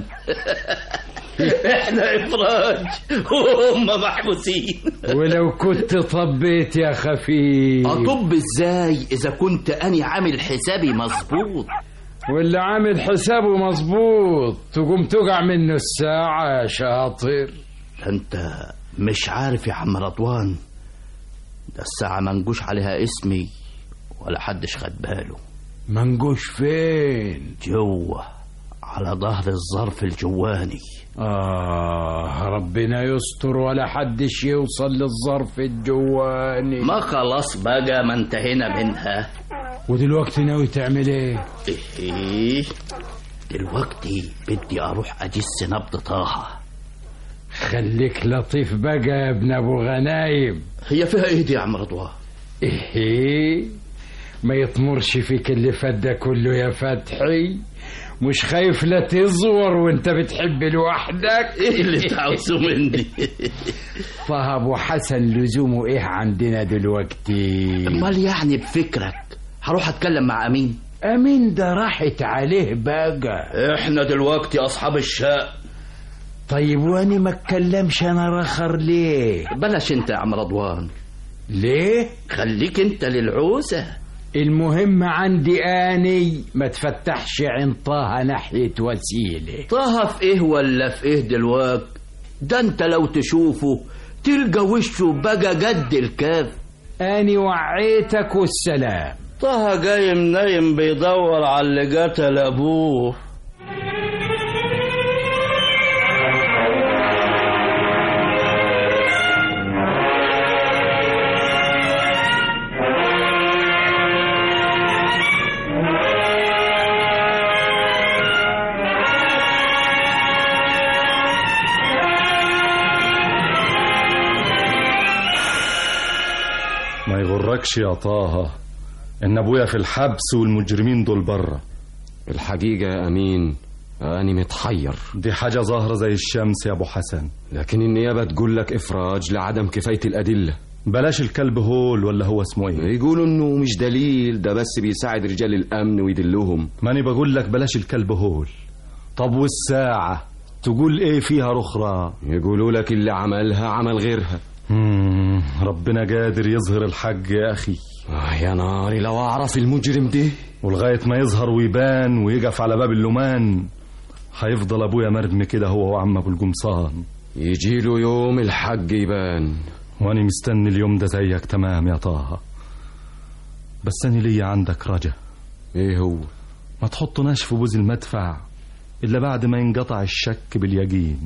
احنا افراج وهم محبوسين ولو كنت طبيت يا خفيف اطب ازاي اذا كنت اني عامل حسابي مظبوط واللي عامل حسابه مظبوط تقوم تقع منه الساعة يا شاطر انت مش عارف يا عم رضوان ده الساعة منجوش عليها اسمي ولا حدش خد باله منجوش فين جوه على ظهر الظرف الجواني آه ربنا يستر ولا حدش يوصل للظرف الجواني ما خلاص بقى ما انتهينا منها ودلوقتي ناوي تعمل ايه ايه دلوقتي بدي اروح اجس نبض طه خليك لطيف بقى يا ابن ابو غنايم هي فيها ايه دي يا عم رضوان ايه ما يطمرش فيك اللي فات ده كله يا فتحي مش خايف لا تزور وانت بتحب لوحدك ايه اللي تعوزه مني طه ابو حسن لزومه ايه عندنا دلوقتي امال يعني بفكرك هروح اتكلم مع امين امين ده راحت عليه بقى احنا دلوقتي اصحاب الشاء طيب وانا ما اتكلمش انا رخر ليه بلاش انت يا عم رضوان ليه خليك انت للعوزة المهم عندي اني ما تفتحش عين طه ناحية وسيلة طه في ايه ولا في ايه دلوقت ده انت لو تشوفه تلقى وشه بقى جد الكاف اني وعيتك والسلام طه جاي نايم بيدور على اللي قتل ابوه ما يغركش يا طه ان ابويا في الحبس والمجرمين دول بره الحقيقة يا أمين أنا متحير دي حاجة ظاهرة زي الشمس يا ابو حسن لكن النيابة تقول لك إفراج لعدم كفاية الأدلة بلاش الكلب هول ولا هو اسمه ايه يقولوا إنه مش دليل ده بس بيساعد رجال الأمن ويدلهم ماني بقول لك بلاش الكلب هول طب والساعة تقول ايه فيها رخرة يقولوا لك اللي عملها عمل غيرها مم، ربنا قادر يظهر الحق يا اخي آه يا ناري لو أعرف المجرم ده ولغاية ما يظهر ويبان ويقف على باب اللومان هيفضل ابويا مرمي كده هو وعم ابو القمصان يجيله يوم الحق يبان واني مستني اليوم ده زيك تمام يا طه بس انا ليا عندك رجا ايه هو ما تحطناش في بوز المدفع الا بعد ما ينقطع الشك باليقين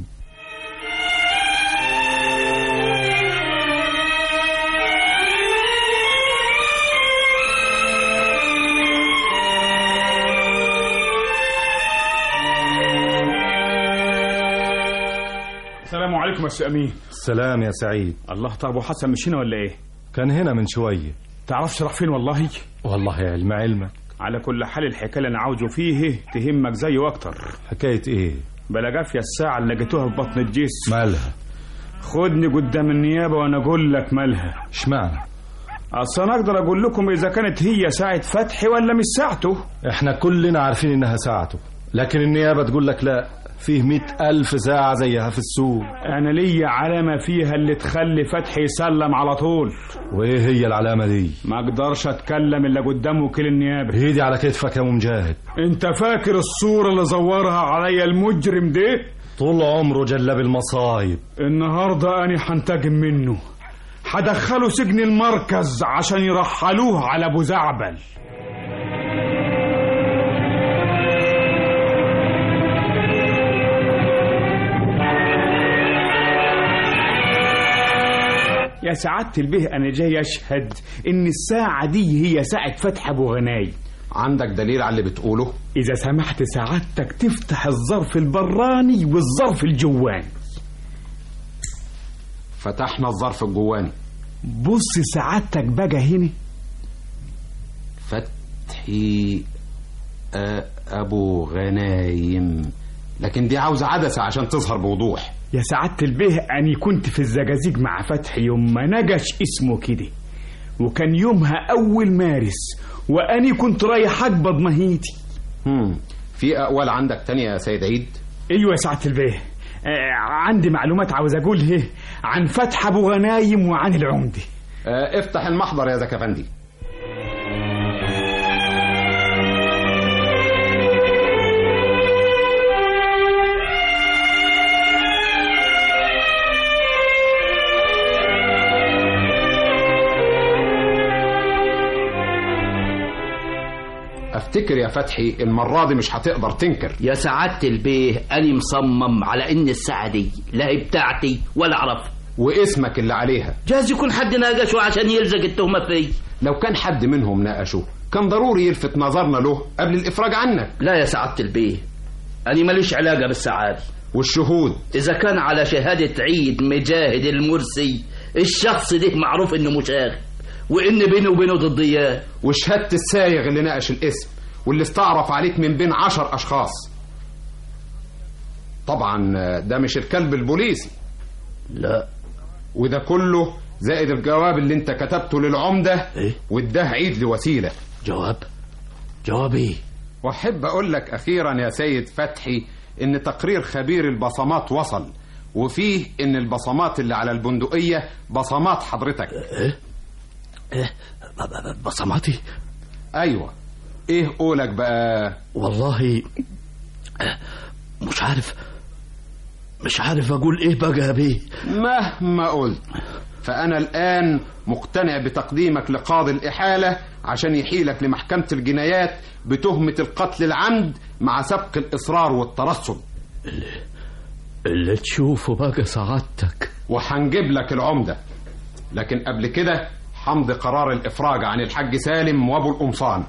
السلام عليكم يا سي امين السلام يا سعيد الله طب ابو حسن مش هنا ولا ايه كان هنا من شوية تعرفش راح فين والله والله علم علمك على كل حال الحكايه اللي انا عاوزه فيه تهمك زي واكتر حكاية ايه بلاقافيا الساعه اللي لقيتوها في بطن الجسم مالها خدني قدام النيابه وانا اقول لك مالها اشمعنى اصل انا اقدر اقول لكم اذا كانت هي ساعه فتحي ولا مش ساعته احنا كلنا عارفين انها ساعته لكن النيابة تقول لك لا فيه مئة ألف ساعة زيها في السوق انا ليا علامه فيها اللي تخلي فتحي يسلم على طول وايه هي العلامة دي ما اقدرش اتكلم الا قدام وكيل النيابه ايدي على كتفك يا مجاهد انت فاكر الصوره اللي زورها عليا المجرم ده طول عمره جلب المصايب النهارده انا هنتقم منه هدخله سجن المركز عشان يرحلوه على ابو زعبل يا سعادة البه أنا جاي أشهد إن الساعة دي هي ساعة فتح أبو غناي عندك دليل على اللي بتقوله إذا سمحت سعادتك تفتح الظرف البراني والظرف الجواني فتحنا الظرف الجواني بص سعادتك بقى هنا فتحي آه، ابو غنايم لكن دي عاوزه عدسه عشان تظهر بوضوح يا سعادة البه أني كنت في الزجاجيج مع فتحي يوم ما نجش اسمه كده وكان يومها أول مارس وأني كنت رايح أقبض مهيتي هم. في اقوال عندك تانية يا سيد عيد أيوة يا سعادة البه آه عندي معلومات عاوز أقولها عن فتح أبو غنايم وعن العمدة آه افتح المحضر يا زكي افندي افتكر يا فتحي المرة دي مش هتقدر تنكر يا سعادة البيه أنا مصمم على إن الساعة دي لا هي بتاعتي ولا أعرفها واسمك اللي عليها جايز يكون حد ناقشه عشان يلزق التهمة فيه لو كان حد منهم ناقشه كان ضروري يلفت نظرنا له قبل الإفراج عنك لا يا سعادة البيه أنا ماليش علاقة بالسعادة والشهود إذا كان على شهادة عيد مجاهد المرسي الشخص ده معروف إنه مشاغب وإن بينه وبينه ضديات وشهادة السايغ اللي ناقش الاسم واللي استعرف عليك من بين عشر أشخاص طبعا ده مش الكلب البوليسي لا وده كله زائد الجواب اللي انت كتبته للعمدة إيه؟ واداه عيد لوسيلة جواب جواب ايه واحب اقول لك اخيرا يا سيد فتحي ان تقرير خبير البصمات وصل وفيه ان البصمات اللي على البندقية بصمات حضرتك ايه ايه بصماتي ايوه ايه قولك بقى والله مش عارف مش عارف اقول ايه بقى يا بيه مهما قلت فأنا الآن مقتنع بتقديمك لقاضي الإحالة عشان يحيلك لمحكمة الجنايات بتهمة القتل العمد مع سبق الإصرار والترصد اللي, اللي تشوفه بقى سعادتك وهنجيب لك العمدة لكن قبل كده حمض قرار الإفراج عن الحاج سالم وأبو القمصان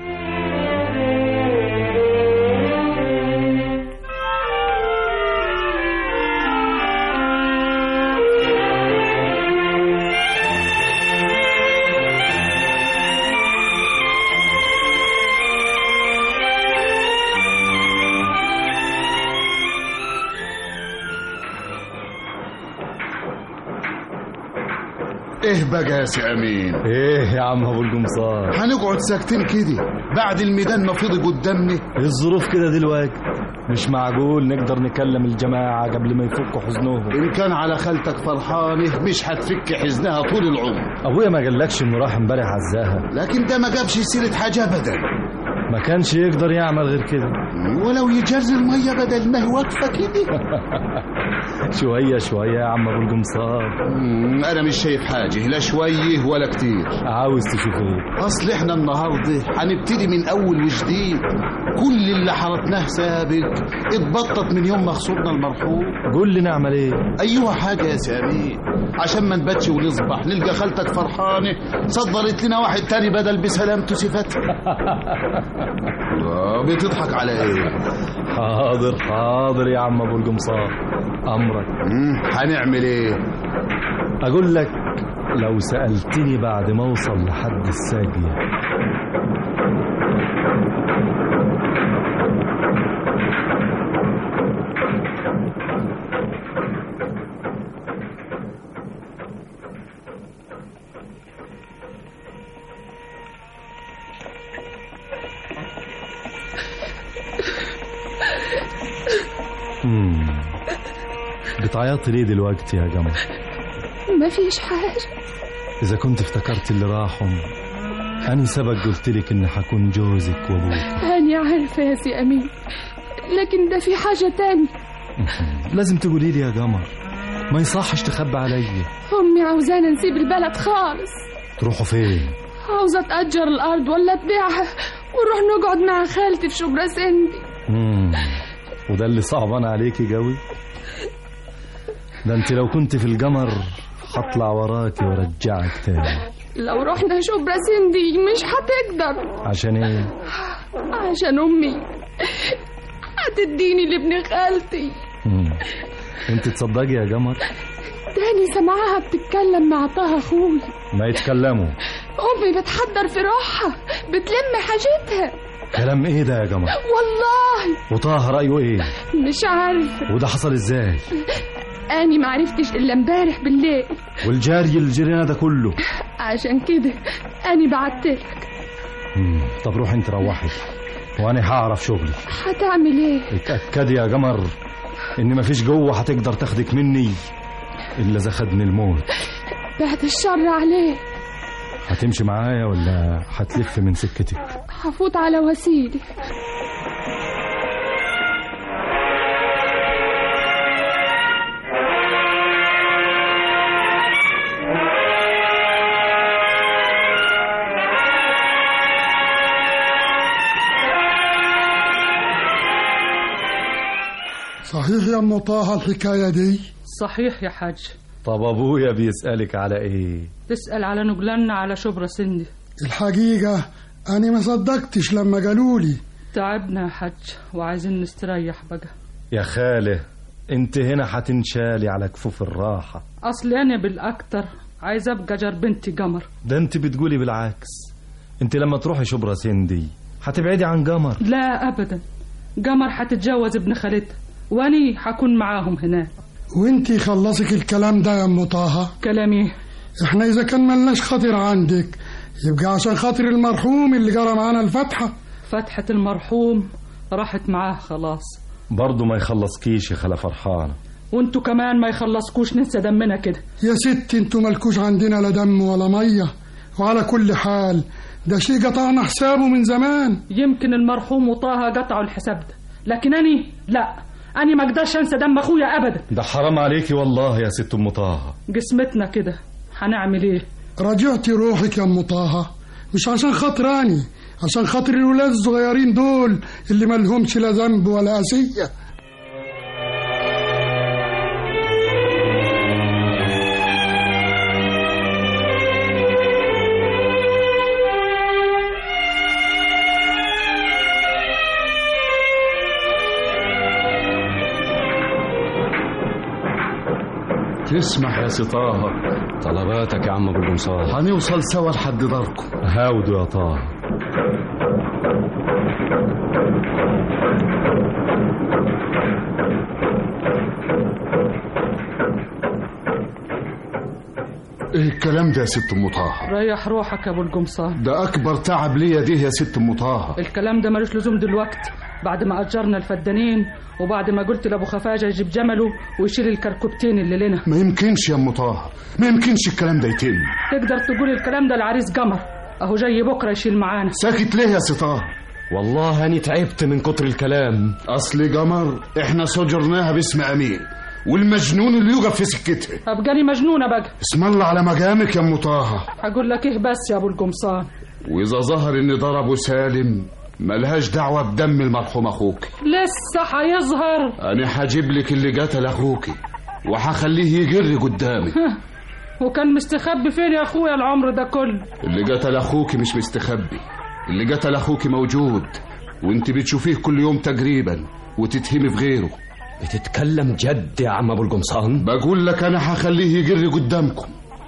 ايه بقى يا سي امين ايه يا عم ابو القمصان هنقعد ساكتين كده بعد الميدان ما فضي قدامنا الظروف كده دلوقتي مش معقول نقدر نكلم الجماعة قبل ما يفكوا حزنهم ان كان على خالتك فرحانه مش هتفك حزنها طول العمر ابويا ما قالكش انه راح امبارح عزاها لكن ده ما جابش سيره حاجه ابدا ما كانش يقدر يعمل غير كده ولو يجري الميه بدل ما هي واقفه كده شوية شوية يا عم ابو القمصان مم، انا مش شايف حاجه لا شويه ولا كتير عاوز تشوف ايه اصل احنا النهارده هنبتدي من اول وجديد كل اللي حرطناه سابق اتبطط من يوم ما خسرنا المرحوم قول لي نعمل ايه ايوه حاجه يا سامي عشان ما نباتش ونصبح نلقى خالتك فرحانه صدرت لنا واحد تاني بدل بسلامته صفتها آه، بتضحك على ايه حاضر حاضر يا عم ابو القمصان امرك مم، هنعمل ايه اقول لك لو سألتني بعد ما اوصل لحد الساقية مم. بتعيطي ليه دلوقتي يا جمر ما فيش حاجة إذا كنت افتكرت اللي راحهم أنا سبق قلت لك إن حكون جوزك وأبوك أنا عارفة يا سي أمين لكن ده في حاجة تانية لازم تقولي لي يا قمر ما يصحش تخبى عليا أمي عاوزانا نسيب البلد خالص تروحوا فين عاوزة تأجر الأرض ولا تبيعها ونروح نقعد مع خالتي في شبرا سندي مم. وده اللي صعبان عليكي قوي ده انت لو كنت في القمر هطلع وراكي وارجعك تاني لو رحنا شبرا سندي مش هتقدر عشان ايه عشان أمي هتديني لابن خالتي مم. انت تصدقي يا قمر تاني سمعها بتتكلم مع طه أخوي ما يتكلموا أمي بتحضر في روحها بتلم حاجتها كلام ايه ده يا قمر والله وطه رأيه ايه مش عارفة وده حصل ازاي أني معرفتش إلا امبارح بالليل والجاري اللي جرينا ده كله عشان كده أني بعتلك مم. طب روحي انت روحي وانا هعرف شغلي هتعمل ايه اتأكدي يا قمر ان مفيش جوه هتقدر تاخدك مني الا اذا خدني الموت بعد الشر عليه هتمشي معايا ولا هتلف من سكتك هفوت على وسيلي صحيح يا ام طه الحكايه دي صحيح يا حاج طب ابويا بيسألك على ايه تسأل على نجلنا على شبرا سندي الحقيقه انا ما صدقتش لما قالوا لي تعبنا يا حاج وعايزين نستريح بقى يا خاله انت هنا هتنشالي على كفوف الراحة اصل انا بالاكتر عايز ابقى جار بنتي قمر ده انت بتقولي بالعكس انت لما تروحي شبرا سندي هتبعدي عن قمر لا ابدا قمر هتتجوز ابن خالتها واني هكون معاهم هناك وانتي خلصك الكلام ده يا ام طه كلامي احنا اذا كان ملناش خاطر عندك يبقى عشان خاطر المرحوم اللي جرى معانا الفاتحه فتحة المرحوم راحت معاه خلاص برضه ما يخلصكيش يا خالة فرحانة وانتوا كمان ما يخلصكوش ننسى دمنا كده يا ست انتوا مالكوش عندنا لا دم ولا ميه وعلى كل حال ده شيء قطعنا حسابه من زمان يمكن المرحوم وطه قطعوا الحساب ده لكن اني لا اني ما اقدرش انسى دم اخويا ابدا ده حرام عليكي والله يا ست ام طه قسمتنا كده هنعمل ايه رجعتي روحك يا ام طه مش عشان خاطراني عشان خاطر الولاد الصغيرين دول اللي مالهمش لا ذنب ولا أسية تسمح يا سطاها طلباتك يا عم ابو القمصان هنوصل سوا لحد داركم هاودوا يا طه ايه الكلام ده يا ست ام طه ريح روحك يا ابو القمصان ده اكبر تعب ليا دي يا ست ام طه الكلام ده ملوش لزوم دلوقتي بعد ما اجرنا الفدانين وبعد ما قلت لابو خفاجه يجيب جمله ويشيل الكركبتين اللي لنا ما يمكنش يا ام طه ما يمكنش الكلام ده يتم تقدر تقول الكلام ده لعريس قمر اهو جاي بكره يشيل معانا ساكت ليه يا ستار والله أنا تعبت من كتر الكلام اصل قمر احنا سجرناها باسم امين والمجنون اللي يوقف في سكتها ابقاني مجنونه بقى اسم الله على مقامك يا ام طه هقول لك ايه بس يا ابو القمصان واذا ظهر ان ضربه سالم ملهاش دعوه بدم المرحوم اخوك لسه هيظهر انا هجيب لك اللي قتل اخوك وهخليه يجري قدامي وكان مستخبي فين يا اخويا العمر ده كله اللي قتل اخوك مش مستخبي اللي قتل اخوك موجود وانت بتشوفيه كل يوم تقريبا وتتهمي في غيره بتتكلم جد يا عم ابو القمصان بقول لك انا هخليه يجري قدامكم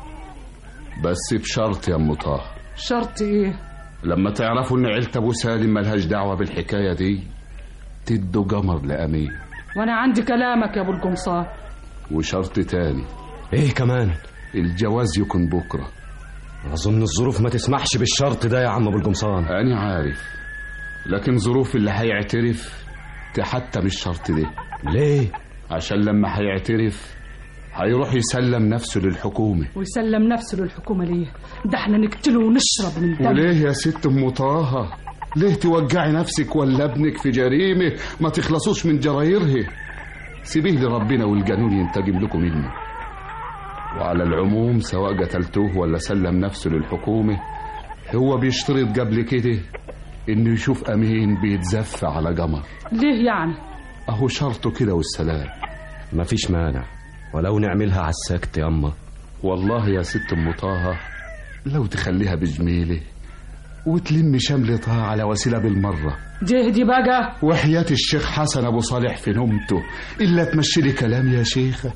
بس بشرط يا ام طه شرط ايه لما تعرفوا ان عيلة ابو سالم ملهاش دعوه بالحكايه دي تدوا قمر لامين وانا عندي كلامك يا ابو القمصان وشرط تاني ايه كمان الجواز يكون بكره اظن الظروف ما تسمحش بالشرط ده يا عم ابو القمصان انا عارف لكن ظروف اللي هيعترف تحتم الشرط ده ليه عشان لما هيعترف هيروح يسلم نفسه للحكومه ويسلم نفسه للحكومه ليه ده احنا نقتله ونشرب من دمه وليه يا ست ام طه ليه توجعي نفسك ولا ابنك في جريمه ما تخلصوش من جرايرها سيبيه لربنا والقانون ينتقم لكم منه وعلى العموم سواء قتلتوه ولا سلم نفسه للحكومة هو بيشترط قبل كده انه يشوف امين بيتزف على قمر ليه يعني اهو شرطه كده والسلام مفيش مانع ولو نعملها على السكت يا اما والله يا ست ام طه لو تخليها بجميله وتلم شمل طه على وسيله بالمره دي دي بقى وحياة الشيخ حسن ابو صالح في نومته الا تمشي لي كلام يا شيخه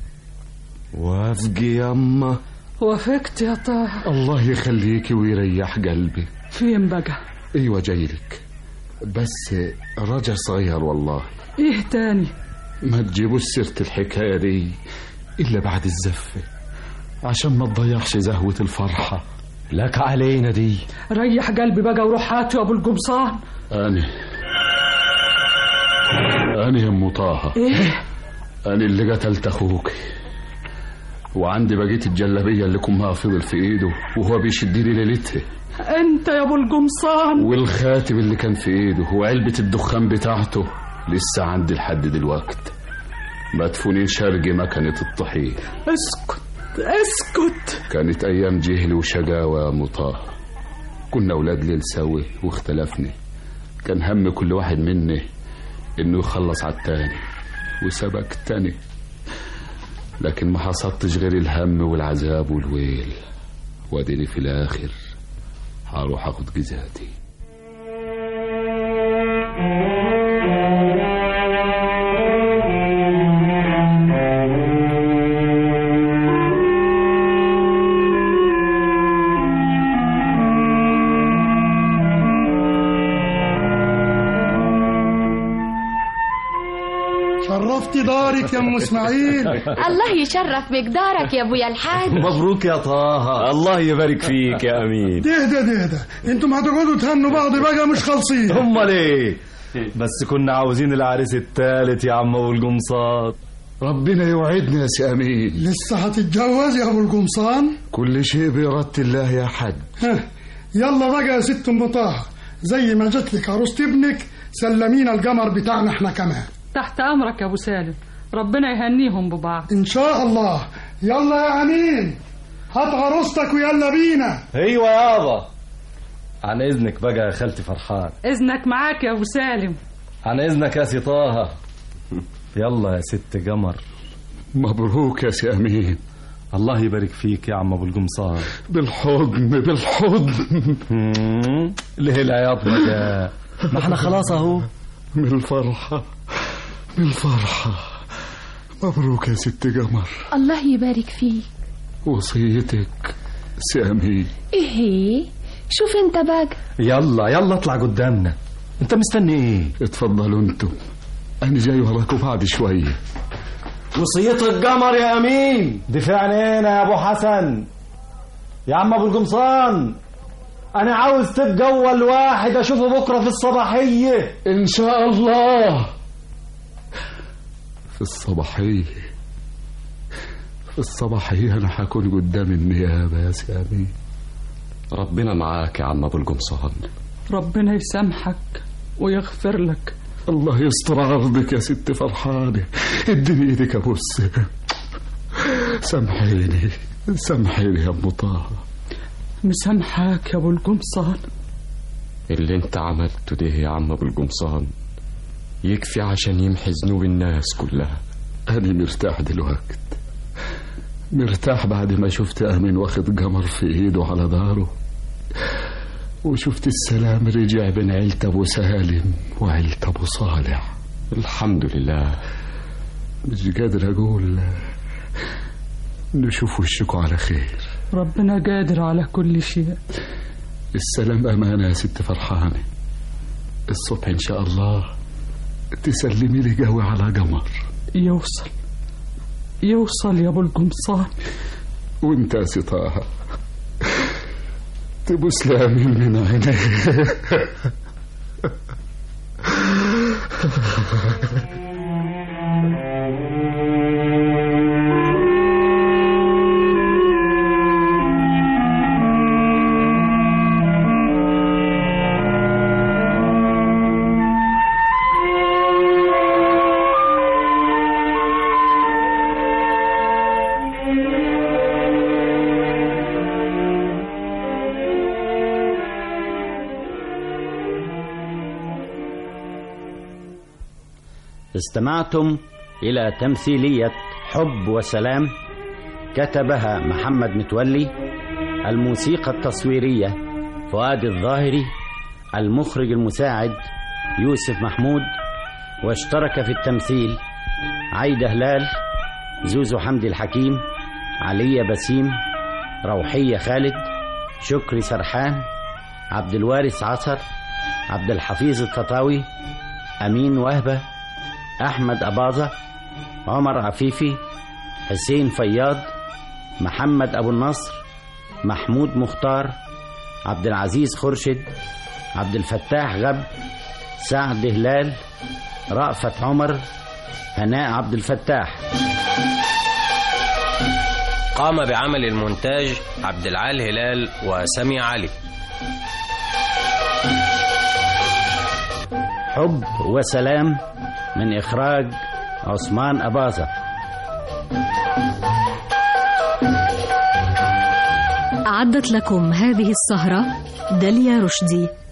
وافقي يا اما وافقت يا طه الله يخليكي ويريح قلبي فين بقى ايوه جايلك بس رجع صغير والله ايه تاني ما تجيبوش سيرة الحكاية دي إلا بعد الزفة عشان ما تضيعش زهوة الفرحة لك علينا دي ريح قلبي بقى وروح هاته يا ابو القمصان أنا أنا يا أم طه ايه أنا اللي قتلت أخوك وعندي بقية الجلابية اللي كمها فضل في إيده وهو بيشدني ليلتها انت يا ابو القمصان والخاتم اللي كان في إيده وعلبة الدخان بتاعته لسه عندي لحد دلوقت مدفونين شرق مكنة الطحين اسكت اسكت كانت أيام جهل وشقاوة يا مطاه كنا أولاد ليل سوي واختلفنا كان هم كل واحد منا إنه يخلص على التاني وسبكتني لكن ما حصدتش غير الهم والعذاب والويل واديني في الاخر هروح اخد جزاتي شرفت دارك يا ام اسماعيل الله يشرف بقدارك يا ابويا الحاج مبروك يا طه الله يبارك فيك يا امين تهدى تهدى انتم هتقعدوا تهنوا بعض بقى مش خالصين امال ايه بس كنا عاوزين العريس التالت يا عم ابو القمصان ربنا يوعدنا يا سي امين لسه هتتجوز يا ابو القمصان كل شيء بإرادة الله يا حاج ها، يلا بقى يا ست ام طه زي ما جت لك عروسة ابنك سلمينا القمر بتاعنا احنا كمان تحت امرك يا ابو سالم ربنا يهنيهم ببعض ان شاء الله يلا يا امين هات عروستك ويلا بينا ايوه يابا عن اذنك بقى يا خالتي فرحان اذنك معاك يا ابو سالم عن اذنك يا سي طه يلا يا ست قمر مبروك يا سي امين الله يبارك فيك يا عم ابو القمصان بالحضن بالحضن مم، ليه العياط بقى ما احنا خلاص اهو من الفرحة من الفرحة مبروك يا ست قمر الله يبارك فيك وصيتك سي امين ايه شوف انت بقى يلا يلا اطلع قدامنا انت مستني ايه اتفضلوا انتم انا جاي وراكم بعد شويه وصية القمر يا امين دفاع عنينا يا ابو حسن يا عم ابو القمصان انا عاوز تبقى اول واحد اشوفه بكره في الصباحيه ان شاء الله في الصباحيه في الصباحيه انا هكون قدام النيابه يا سي امين ربنا معاك يا عم ابو القمصان ربنا يسامحك ويغفر لك الله يستر عرضك يا ست فرحانه اديني ايدك ابص سامحيني سامحيني يا ام طه مسامحاك يا ابو القمصان اللي انت عملته ده يا عم ابو القمصان يكفي عشان يمحي ذنوب الناس كلها انا مرتاح دلوقت مرتاح بعد ما شفت امين واخد قمر في ايده على داره وشفت السلام رجع بين عيلة ابو سالم وعيلة ابو صالح الحمد لله مش قادر اقول نشوف وشكوا على خير ربنا قادر على كل شيء السلام امانه يا ست فرحانه الصبح ان شاء الله تسلمي لي قوي على قمر يوصل يوصل يا ابو القمصان وانت يا سي طه تبوس لي امين من عينيه استمعتم إلى تمثيلية حب وسلام كتبها محمد متولي الموسيقى التصويرية فؤاد الظاهري المخرج المساعد يوسف محمود واشترك في التمثيل عايدة هلال زوزو حمدي الحكيم علية بسيم روحية خالد شكري سرحان عبد الوارث عصر عبد الحفيظ التطاوي أمين وهبة أحمد أباظة عمر عفيفي حسين فياض محمد أبو النصر محمود مختار عبد العزيز خرشد عبد الفتاح غب سعد هلال رأفت عمر هناء عبد الفتاح قام بعمل المونتاج عبد العال هلال وسمي علي حب وسلام من إخراج عثمان أباظة أعدت لكم هذه السهرة داليا رشدي